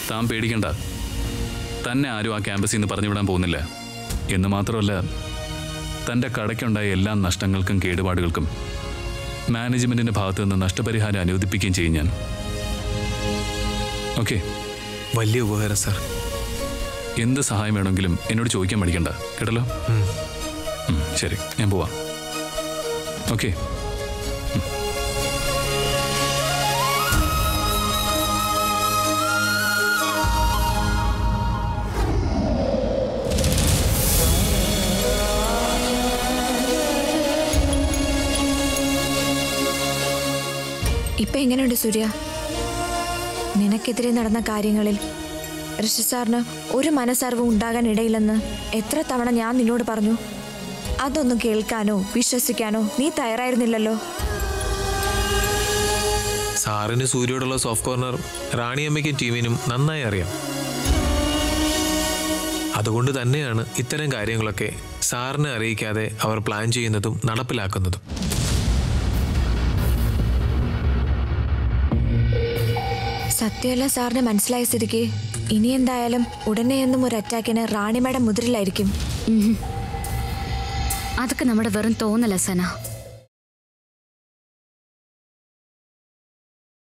താൻ പേടിക്കണ്ട തന്നെ ആരും ആ ക്യാമ്പസിൽ നിന്ന് പറഞ്ഞു വിടാൻ പോകുന്നില്ല എന്ന് മാത്രമല്ല തൻ്റെ കടയ്ക്കുണ്ടായ എല്ലാ നഷ്ടങ്ങൾക്കും കേടുപാടുകൾക്കും മാനേജ്മെന്റിന്റെ ഭാഗത്തു നിന്ന് നഷ്ടപരിഹാരം അനുവദിപ്പിക്കുകയും ചെയ്യും ഞാൻ ഓക്കെ വലിയ ഉപകാരം സാർ എന്ത് സഹായം വേണമെങ്കിലും എന്നോട് ചോദിക്കാൻ മടിക്കണ്ട കേട്ടല്ലോ ഉം. ഉം, ശരി ഞാൻ പോവാം ഓക്കെ ഇപ്പൊ എങ്ങനെയുണ്ട് സൂര്യ നിനക്കെതിരെ നടന്ന കാര്യങ്ങളിൽ ഋഷി സാറിന് ഒരു മനസ്സറിവും ഉണ്ടാകാൻ ഇടയില്ലെന്ന് എത്ര തവണ ഞാൻ നിന്നോട് പറഞ്ഞു അതൊന്നും കേൾക്കാനോ വിശ്വസിക്കാനോ നീ തയ്യാറായിരുന്നില്ലല്ലോ സാറിന് സൂര്യയോടുള്ള സോഫ്റ്റ് കോർണർ റാണിയമ്മയ്ക്കും ടീമിനും നന്നായി അറിയാം അതുകൊണ്ട് തന്നെയാണ് ഇത്തരം കാര്യങ്ങളൊക്കെ സാറിനെ അറിയിക്കാതെ അവർ പ്ലാൻ ചെയ്യുന്നതും നടപ്പിലാക്കുന്നതും സത്യമെല്ലാം സാറിന് മനസ്സിലായ സ്ഥിതിക്ക് ഇനി എന്തായാലും ഉടനെ എന്നും ഒരു അറ്റാക്കിന് റാണി മാഡം മുതിരിലായിരിക്കും അതൊക്കെ നമ്മുടെ വെറും തോന്നല സന